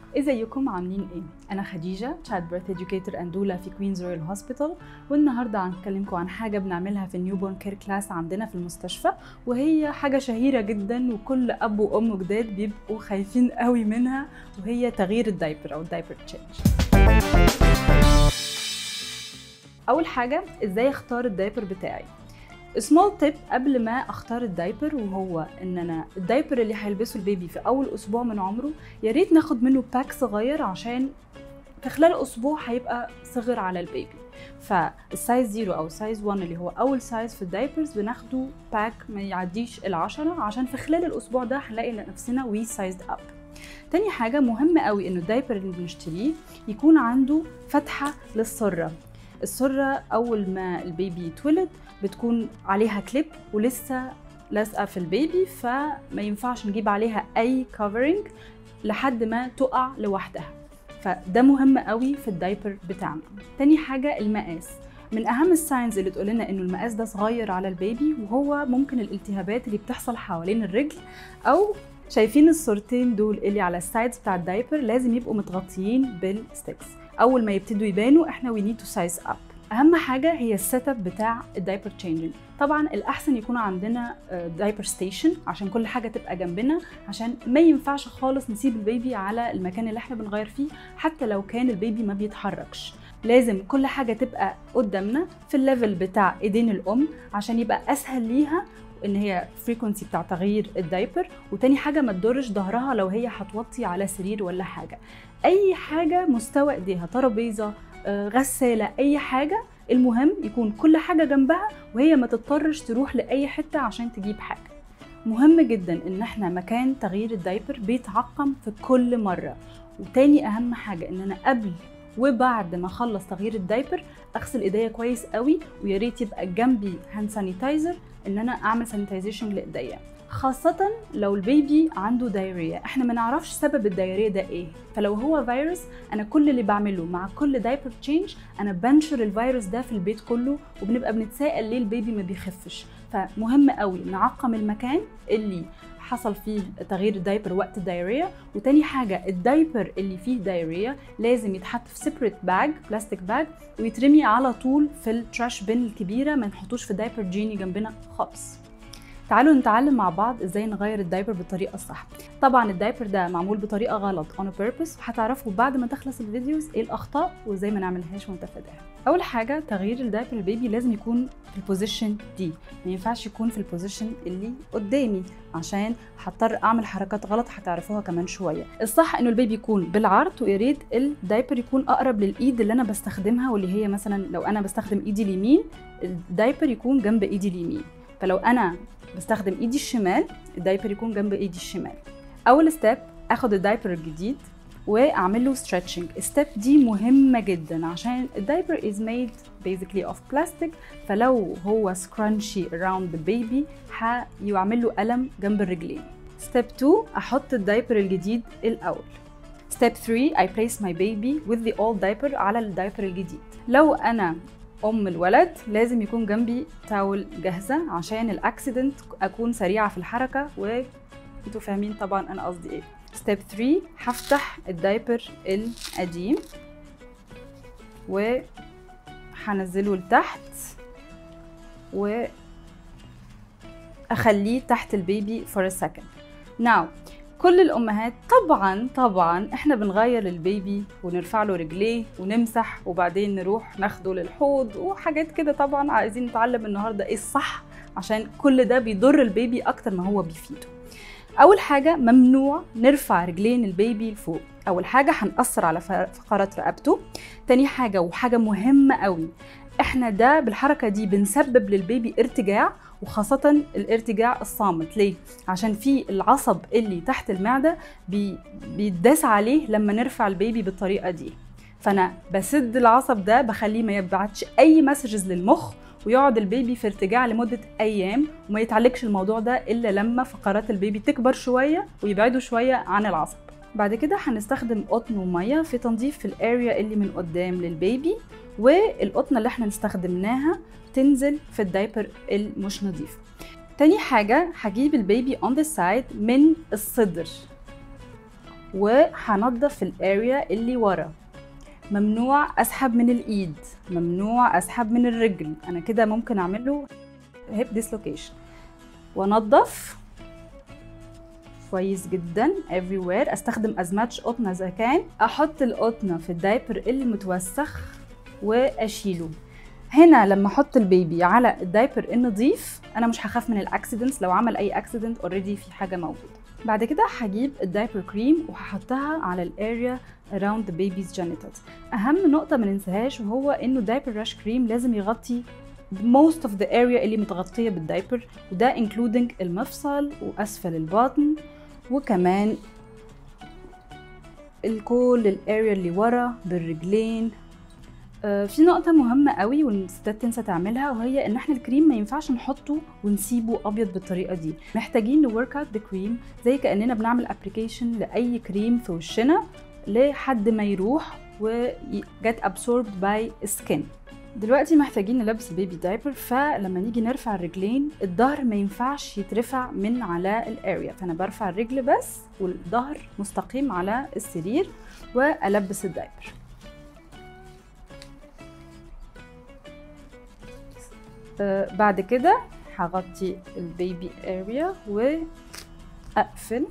ازيكم عاملين ايه؟ انا خديجه تشايلد بيرث educator اند دولا في كوينز رويال هوسبيتال والنهارده هنكلمكم عن حاجه بنعملها في النيوبورن كير كلاس عندنا في المستشفى وهي حاجه شهيره جدا وكل اب وام جداد بيبقوا خايفين قوي منها وهي تغيير الدايبر او الدايبر تشينج اول حاجه ازاي اختار الدايبر بتاعي سمول تيب قبل ما اختار الدايبر وهو ان انا الدايبر اللي هيلبسه البيبي في اول اسبوع من عمره يا ريت ناخد منه باك صغير عشان في خلال اسبوع هيبقى صغر على البيبي فالسايز زيرو او سايز 1 اللي هو اول سايز في الدايبرز بناخده باك ما يعديش العشرة عشان في خلال الاسبوع ده هنلاقي نفسنا وي سايزد اب تاني حاجة مهم قوي انه الدايبر اللي بنشتريه يكون عنده فتحة للسرة السرة أول ما البيبي يتولد بتكون عليها كليب ولسه لازقة في البيبي فما ينفعش نجيب عليها أي كفرنج لحد ما تقع لوحدها فده مهم قوي في الدايبر بتاعنا تاني حاجة المقاس من أهم الساينز اللي تقول لنا إنه المقاس ده صغير على البيبي وهو ممكن الالتهابات اللي بتحصل حوالين الرجل أو شايفين الصورتين دول اللي على السايدز بتاع الدايبر لازم يبقوا متغطيين بالستيكس اول ما يبتدوا يبانوا احنا وي نيد تو سايز اب اهم حاجه هي السيت اب بتاع الدايبر تشينجينج طبعا الاحسن يكون عندنا دايبر ستيشن عشان كل حاجه تبقى جنبنا عشان ما ينفعش خالص نسيب البيبي على المكان اللي احنا بنغير فيه حتى لو كان البيبي ما بيتحركش لازم كل حاجه تبقى قدامنا في الليفل بتاع ايدين الام عشان يبقى اسهل ليها ان هي فريكونسي بتاع تغيير الدايبر وتاني حاجه ما تضرش ظهرها لو هي هتوطي على سرير ولا حاجه اي حاجه مستوى ايديها ترابيزه غساله اي حاجه المهم يكون كل حاجه جنبها وهي ما تضطرش تروح لاي حته عشان تجيب حاجه مهم جدا ان احنا مكان تغيير الدايبر بيتعقم في كل مره وتاني اهم حاجه ان انا قبل وبعد ما اخلص تغيير الدايبر اغسل ايديا كويس قوي ويا ريت يبقى جنبي هاند سانيتايزر ان انا اعمل سانيتايزيشن لايديا خاصة لو البيبي عنده دايريا احنا ما نعرفش سبب الدايريا ده ايه فلو هو فيروس انا كل اللي بعمله مع كل دايبر تشينج انا بنشر الفيروس ده في البيت كله وبنبقى بنتساءل ليه البيبي ما بيخفش فمهم قوي نعقم المكان اللي حصل فيه تغيير الدايبر وقت الدايريا وتاني حاجة الدايبر اللي فيه دايريا لازم يتحط في سيبريت باج بلاستيك باج ويترمي على طول في التراش بين الكبيرة ما نحطوش في دايبر جيني جنبنا خالص تعالوا نتعلم مع بعض ازاي نغير الدايبر بالطريقه الصح طبعا الدايبر ده معمول بطريقه غلط on a purpose وهتعرفوا بعد ما تخلص الفيديوز ايه الاخطاء وازاي ما نعملهاش ونتفاداها اول حاجه تغيير الدايبر البيبي لازم يكون في البوزيشن دي ما ينفعش يكون في البوزيشن اللي قدامي عشان هضطر اعمل حركات غلط هتعرفوها كمان شويه الصح انه البيبي يكون بالعرض ويا ريت الدايبر يكون اقرب للايد اللي انا بستخدمها واللي هي مثلا لو انا بستخدم ايدي اليمين الدايبر يكون جنب ايدي اليمين فلو انا بستخدم ايدي الشمال الدايبر يكون جنب ايدي الشمال اول ستيب اخد الدايبر الجديد واعمل له ستريتشنج الستيب دي مهمه جدا عشان الدايبر is made basically of plastic فلو هو scrunchy around the baby هيعمل له الم جنب الرجلين ستيب 2 احط الدايبر الجديد الاول ستيب 3 I place my baby with the old diaper على الدايبر الجديد لو انا ام الولد لازم يكون جنبي تاول جاهزه عشان الاكسيدنت اكون سريعه في الحركه وانتوا فاهمين طبعا انا قصدي ايه ستيب 3 هفتح الدايبر القديم و هنزله لتحت و اخليه تحت البيبي for a second now كل الامهات طبعا طبعا احنا بنغير البيبي ونرفع له رجليه ونمسح وبعدين نروح ناخده للحوض وحاجات كده طبعا عايزين نتعلم النهارده ايه الصح عشان كل ده بيضر البيبي اكتر ما هو بيفيده اول حاجه ممنوع نرفع رجلين البيبي لفوق اول حاجه هنأثر على فقرات رقبته تاني حاجه وحاجه مهمه قوي احنا ده بالحركه دي بنسبب للبيبي ارتجاع وخاصة الارتجاع الصامت ليه؟ عشان في العصب اللي تحت المعدة بي بيتداس عليه لما نرفع البيبي بالطريقة دي فأنا بسد العصب ده بخليه ما يبعتش أي مسجز للمخ ويقعد البيبي في ارتجاع لمدة أيام وما يتعالجش الموضوع ده إلا لما فقرات البيبي تكبر شوية ويبعدوا شوية عن العصب بعد كده هنستخدم قطن ومية في تنظيف في الاريا اللي من قدام للبيبي والقطنة اللي احنا استخدمناها تنزل في الدايبر المش نظيف تاني حاجة هجيب البيبي on the side من الصدر وهنضف الاريا اللي ورا ممنوع اسحب من الايد ممنوع اسحب من الرجل انا كده ممكن اعمل له هيب ديسلوكيشن وانضف كويس جدا everywhere استخدم as much قطنة as I can احط القطنة في الدايبر اللي متوسخ واشيله هنا لما احط البيبي على الدايبر النظيف انا مش هخاف من الاكسيدنتس لو عمل اي اكسيدنت اوريدي في حاجه موجوده بعد كده هجيب الدايبر كريم وهحطها على الاريا around the baby's genitals اهم نقطه ما ننساهاش وهو انه الدايبر راش كريم لازم يغطي most of the area اللي متغطيه بالدايبر وده including المفصل واسفل البطن وكمان الكل الاريا اللي ورا بالرجلين آه، في نقطة مهمة قوي والستات تنسى تعملها وهي ان احنا الكريم ما ينفعش نحطه ونسيبه ابيض بالطريقة دي محتاجين نورك اوت ذا كريم زي كأننا بنعمل ابلكيشن لأي كريم في وشنا لحد ما يروح و get absorbed by skin دلوقتي محتاجين نلبس البيبي دايبر فلما نيجي نرفع الرجلين الظهر ما ينفعش يترفع من على الاريا فانا برفع الرجل بس والظهر مستقيم على السرير والبس الدايبر آه، بعد كده هغطي البيبي اريا واقفل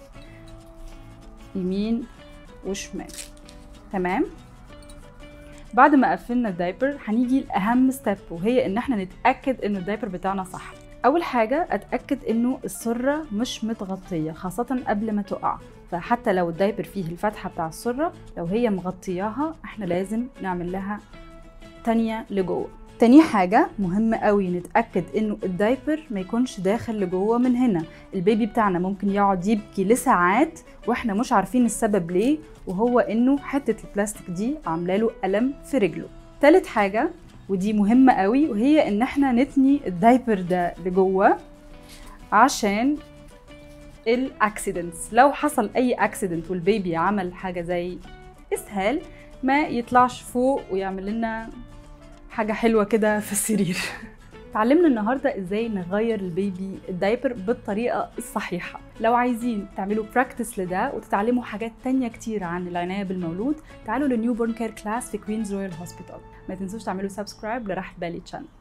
يمين وشمال تمام بعد ما قفلنا الدايبر هنيجي لاهم ستيب وهي ان احنا نتاكد ان الدايبر بتاعنا صح اول حاجه اتاكد انه السره مش متغطيه خاصه قبل ما تقع فحتى لو الدايبر فيه الفتحه بتاع السره لو هي مغطياها احنا لازم نعمل لها تانية لجوه تاني حاجة مهمة قوي نتأكد انه الدايبر ما يكونش داخل لجوه من هنا البيبي بتاعنا ممكن يقعد يبكي لساعات واحنا مش عارفين السبب ليه وهو انه حتة البلاستيك دي عاملة له ألم في رجله تالت حاجة ودي مهمة قوي وهي ان احنا نتني الدايبر ده لجوه عشان الاكسيدنتس لو حصل اي اكسيدنت والبيبي عمل حاجة زي اسهال ما يطلعش فوق ويعمل لنا حاجة حلوة كده في السرير اتعلمنا النهاردة ازاي نغير البيبي الدايبر بالطريقة الصحيحة لو عايزين تعملوا براكتس لده وتتعلموا حاجات تانية كتير عن العناية بالمولود تعالوا لنيو بورن كير كلاس في كوينز رويال هوسبيتال ما تنسوش تعملوا سبسكرايب لراحة بالي تشانل